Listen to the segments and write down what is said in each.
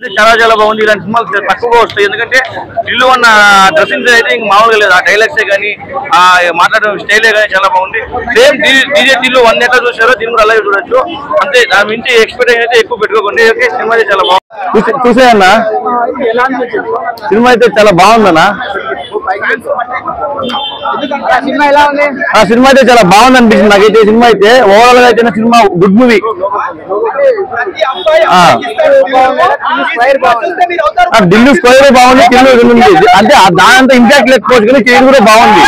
చాలా చాలా బాగుంది ఇలాంటి సినిమాలు తక్కువగా వస్తాయి ఎందుకంటే ఇల్లు ఉన్న డ్రెస్సింగ్ అయితే ఇంక మామూలుగా లేదు ఆ డైలాగ్సే కానీ ఆ మాట్లాడడం స్టైలే కానీ చాలా బాగుంది సేమ్ డీజే టిల్లు వన్ ఎట్లా చూసారో దీన్ని కూడా అలాగే చూడొచ్చు అంతే దాని మించి ఎక్స్పెక్టేషన్ అయితే ఎక్కువ పెట్టుకోకండి ఓకే సినిమా అయితే చాలా బాగుంది చూసేయన్నా సినిమా అయితే చాలా బాగుందన్నా సినిమా ఎలా ఉంది ఆ సినిమా అయితే చాలా బాగుంది అనిపించింది నాకైతే ఈ సినిమా అయితే ఓవరాల్ గా అయితే సినిమా గుడ్ మూవీ ఢిల్లీ స్క్వేర్ బాగుంది కిల్లు ఉంది అంటే ఆ దానంతా ఇంపాక్ట్ లేకపోవచ్చు కానీ చేతి కూడా బాగుంది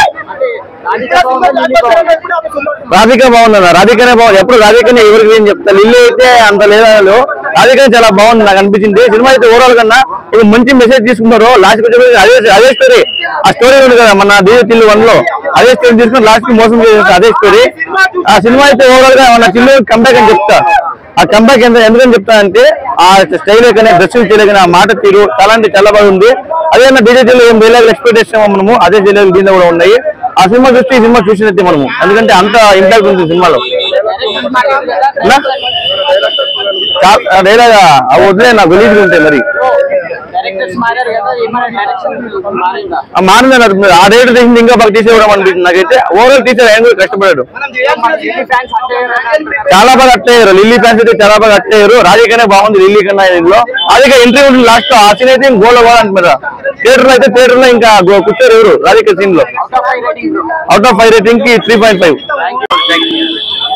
రాధిక బాగుందన్న రాధికనే బాగుంది ఎప్పుడు రాధికనే ఎవరికి ఏం చెప్తా లిల్లీ అయితే అంత లేదా రాధికనే చాలా బాగుంది నాకు అనిపించింది సినిమా అయితే ఓవరాల్ కన్నా ఇది మంచి మెసేజ్ తీసుకున్నారు లాస్ట్ వచ్చి అదే అదే స్టోరీ ఆ స్టోరీ ఉంది కదా మన దీని తిల్లు వన్ లో అదే స్టోరీ తీసుకుని లాస్ట్ కి మోసం చేసేది అదే స్టోరీ ఆ సినిమా అయితే ఓవరాల్ గా మన చిల్లు కంబ్యాక్ అని చెప్తా ఆ కంబ్యాక్ ఎంత ఎందుకని చెప్తా అంటే ఆ స్టైల్ కానీ డ్రెస్సింగ్ స్టైల్ కానీ ఆ మాట తీరు చాలా అంటే చాలా బాగుంది అదే డిజిటల్ ఏం వేలాగా ఎక్స్పెక్ట్ చేస్తామో మనము అదే చేయలేదు దీనిలో కూడా ఉన్నాయి ఆ సినిమా చూస్తే ఈ సినిమా చూసినట్టే మనము ఎందుకంటే అంత ఇంపాక్ట్ ఉంది సినిమాలో అన్నా? చా- ఆ డైలాగ్ అవి వదిలే నాకు గలీజ్గా ఉంటాయి మరి డైరెక్టర్స్ మారారు కదా ఏమైనా డైరెక్షన్ మారిందా ఆ మారింది అన్నారు మీరు ఆ రేటు తీసింది ఇంకా బాగా తీసేయడం అనిపించింది నాకైతే ఓవరాల్ టీచర్ ఆయన కూడా కష్టపడాడు ఫ్యాన్స్ చాలా బాగా అట్టయ్యారు లిల్లీ ఫ్యాన్స్ అయితే చాలా బాగా అట్టయ్యారు రాధికనే బాగుంది లిల్లీ కన్నా ఇందులో రాధిక ఎంట్రీ ఉంటుంది లాస్ట్ ఆ సీన్ అయితే గోల్ అవ్వాలంటున్నారు థియేటర్ లో అయితే థియేటర్ లో ఇంకా గో- కూర్చోరు ఎవరు రాధిక సీన్ లో out of five rating out of five rating కి త్రీ పాయింట్ ఫైవ్